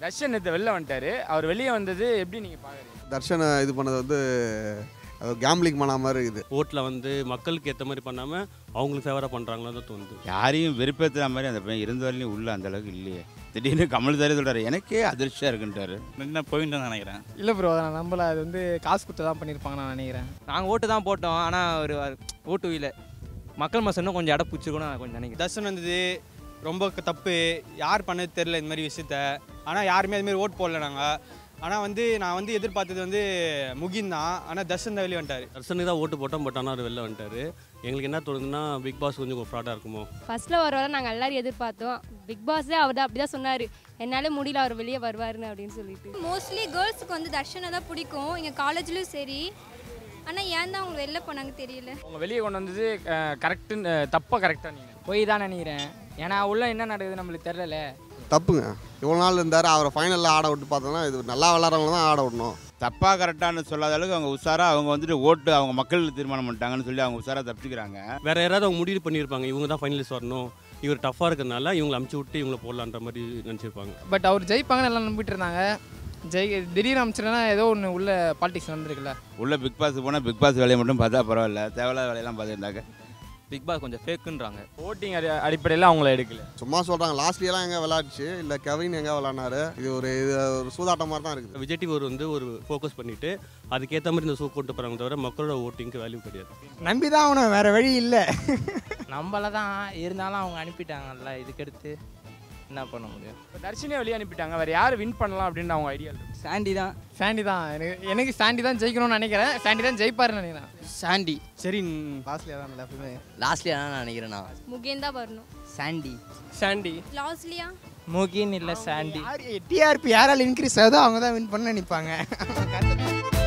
தர்ஷன் நேற்று வெளில வந்துட்டாரு அவர் வெளியே வந்தது எப்படி நீங்கள் பார்க்குறீங்க தர்ஷனை இது பண்ணது வந்து அது கேம்லிங் பண்ண மாதிரி இருக்குது ஓட்டில் வந்து மக்களுக்கு ஏற்ற மாதிரி பண்ணாமல் அவங்களுக்கு ஃபேவராக பண்ணுறாங்களோ தான் தோணுது யாரையும் வெறுப்பேற்றுற மாதிரி அந்த பையன் இருந்த வரலையும் உள்ள அந்த அளவுக்கு இல்லையே திடீர்னு கமல் சாரே சொல்றாரு எனக்கே அதிர்ச்சியாக இருக்குன்ட்டாரு என்ன போயிட்டு நினைக்கிறேன் இல்லை ப்ரோ நான் நம்பல அது வந்து காசு கொடுத்து தான் பண்ணியிருப்பாங்க நான் நினைக்கிறேன் நாங்கள் ஓட்டு தான் போட்டோம் ஆனால் ஒரு ஓட்டு இல்லை மக்கள் மசம் இன்னும் கொஞ்சம் இடம் பிடிச்சிருக்கணும் நான் கொஞ்சம் நினைக்கிறேன் தர்ஷன் வந்தது ரொம்ப க- தப்பு யார் பண்ணது தெரில இந்த மாதிரி விஷயத்த ஆனால் யாருமே அது மாதிரி ஓட் போடல நாங்கள் ஆனால் வந்து நான் வந்து எதிர்பார்த்தது வந்து முகின் தான் ஆனால் தர்ஷன் தான் வெளியே வந்துட்டார் தர்சனுக்கு தான் ஓட்டு போட்டோம் பட் ஆனால் அவர் வெளில வந்துட்டாரு எங்களுக்கு என்ன தோணுதுன்னா பிக் பாஸ் கொஞ்சம் ஃப்ராடாக இருக்குமோ ஃபர்ஸ்ட்டில் வருவார நாங்கள் எல்லாரும் எதிர்பார்த்தோம் பிக் பாஸே அவர் தான் அப்படி தான் சொன்னார் என்னாலே முடியல அவர் வெளியே வருவாருன்னு அப்படின்னு சொல்லிட்டு மோஸ்ட்லி கேர்ள்ஸுக்கு வந்து தர்ஷனை தான் பிடிக்கும் எங்கள் காலேஜ்லேயும் சரி ஆனால் ஏன் தான் அவங்க வெளில போனாங்க தெரியல அவங்க வெளியே கொண்டு வந்தது கரெக்டுன்னு தப்பாக கரெக்டாக நீங்கள் போய் தான் நினைக்கிறேன் ஏன்னா உள்ள என்ன நடக்குது நம்மளுக்கு தெரியல தப்புங்க இவ்வளோ நாள் இருந்தார் அவரை ஃபைனலில் ஆட விட்டு பார்த்தோன்னா இது நல்லா விளாட்றவங்க தான் ஆட விடணும் தப்பாக கரெக்டானு சொல்லாத அளவுக்கு அவங்க உஷாராக அவங்க வந்துட்டு ஓட்டு அவங்க மக்கள் தீர்மானம் பண்ணிட்டாங்கன்னு சொல்லி அவங்க உஷாராக தப்பிச்சுக்கிறாங்க வேற யாராவது அவங்க முடிவு பண்ணியிருப்பாங்க இவங்க தான் ஃபைனலிஸ்ட் வரணும் இவர் டஃப்பாக இருக்கிறதுனால இவங்களை அமுச்சு விட்டு இவங்களை போடலான்ற மாதிரி நினச்சிருப்பாங்க பட் அவர் ஜெயிப்பாங்கன்னு எல்லாம் நம்பிட்டு இருந்தாங்க ஜெய் திடீர்னு அமைச்சர்னா ஏதோ ஒன்று உள்ள பாலிடிக்ஸ் நடந்திருக்குல்ல உள்ள பிக் பாஸ் போனால் பிக் பாஸ் வேலையை மட்டும் பார்த்தா பரவாயில்ல தேவையில்லாத வேலையெல்லாம் பார்த்துருந்தாங்க பிக் பாஸ் கொஞ்சம் ஃபேக்குன்றாங்க ஓட்டிங் அடி அடிப்படையில் அவங்கள எடுக்கல சும்மா சொல்கிறாங்க லாஸ்ட்லியெல்லாம் எங்கே விளாட்ச்சு இல்லை கெவின் எங்கே விளாட்னாரு இது ஒரு இது ஒரு சூதாட்டம் மாதிரி தான் இருக்குது விஜய் டிவி ஒரு வந்து ஒரு ஃபோக்கஸ் பண்ணிட்டு அதுக்கேற்ற மாதிரி இந்த ஷோ கொண்டு போகிறாங்க தவிர மக்களோட ஓட்டிங்க்கு வேல்யூ கிடையாது நம்பி தான் ஆகணும் வேற வழி இல்லை நம்மள தான் இருந்தாலும் அவங்க அனுப்பிட்டாங்கல்ல இதுக்கடுத்து என்ன பண்ண முடியும் இப்போ தர்ஷனே வெளியே அனுப்பிட்டாங்க வேறு யார் வின் பண்ணலாம் அப்படின்னு அவங்க ஐடியா இருக்கு சாண்டி தான் சாண்டி தான் எனக்கு எனக்கு சாண்டி தான் ஜெயிக்கணும்னு நினைக்கிறேன் சாண்டி தான் ஜெயிப்பாருன்னு நினைக்கிறேன் சாண்டி சரி லாஸ்ட்லியாக தான் இல்லை எப்பவுமே லாஸ்ட்லியா தான் நான் நினைக்கிறேன் நான் முகேன் தான் வரணும் சாண்டி சாண்டி லாஸ்ட்லியா முகின் இல்லை சாண்டி டிஆர்பி யாரால் இன்க்ரீஸ் ஆகுதோ அவங்க தான் வின் பண்ண நினைப்பாங்க